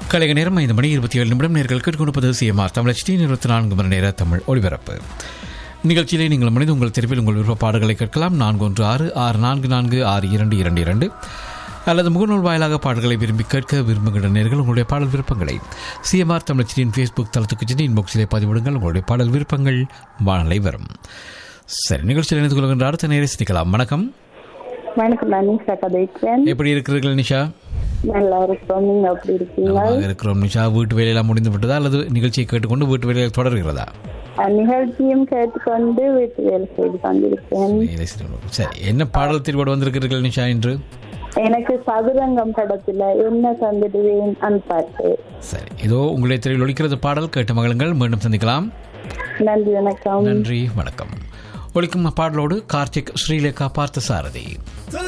கலைக நேரம் ஐந்து மணி இருபத்தி ஏழு நிமிடம் நேர்கள் கேட்டுக்கொண்டிருப்பது சிஎம்ஆர் தமிழ் டி இருபத்தி நான்கு மணி நேர தமிழ் ஒளிபரப்பு நிகழ்ச்சியிலே நீங்கள் மனித உங்கள் தெருவில் உங்கள் விருப்ப பாடல்களை கேட்கலாம் நான்கு ஒன்று ஆறு ஆறு நான்கு நான்கு ஆறு இரண்டு இரண்டு இரண்டு அல்லது முகநூல் வாயிலாக பாடல்களை விரும்பி கேட்க விரும்புகின்ற நேர்கள் உங்களுடைய பாடல் விருப்பங்களை சிஎம்ஆர் தமிழச்சியின் ஃபேஸ்புக் தளத்துக்கு சென்று இன்பாக்ஸிலே பதிவிடுங்கள் உங்களுடைய பாடல் விருப்பங்கள் வானலை வரும் சரி நிகழ்ச்சியில் இணைந்து கொள்கின்ற அடுத்த நேரை சிந்திக்கலாம் வணக்கம் வணக்கம் நான் நிஷா கதைக்கிறேன் எப்படி இருக்கிறீர்கள் நிஷா நல்லா இருக்கோம் நீங்க எப்படி இருக்கீங்க நலமாக இருக்கிறோம் நிஷா வீட்டு வேலையெல்லாம் முடிந்து விட்டதா அல்லது நிகழ்ச்சியை கேட்டுக்கொண்டு வீட்டு வேலைகள் தொடர்கிறதா அஹ், நிகழ்ச்சியும் கேட்டுக்கொண்டு வீட்டு வேலை செய்து கொண்டிருக்கேன் வேலை செய்து- சரி என்ன பாடல் தீர்வோடு வந்திருக்கிறீர்கள் நிஷா என்று எனக்கு சதுரங்கம் படத்துல என்ன தந்துடுவேன் அந்த பாட்டு சரி இதோ உங்களுடைய திரையில் ஒழிக்கிறது பாடல் கேட்ட மகளுங்கள் மீண்டும் சந்திக்கலாம் நன்றி வணக்கம் நன்றி வணக்கம் ஒழிக்கும் பாடலோடு கார்த்திக் ஸ்ரீலேகா பார்த்த சாரதி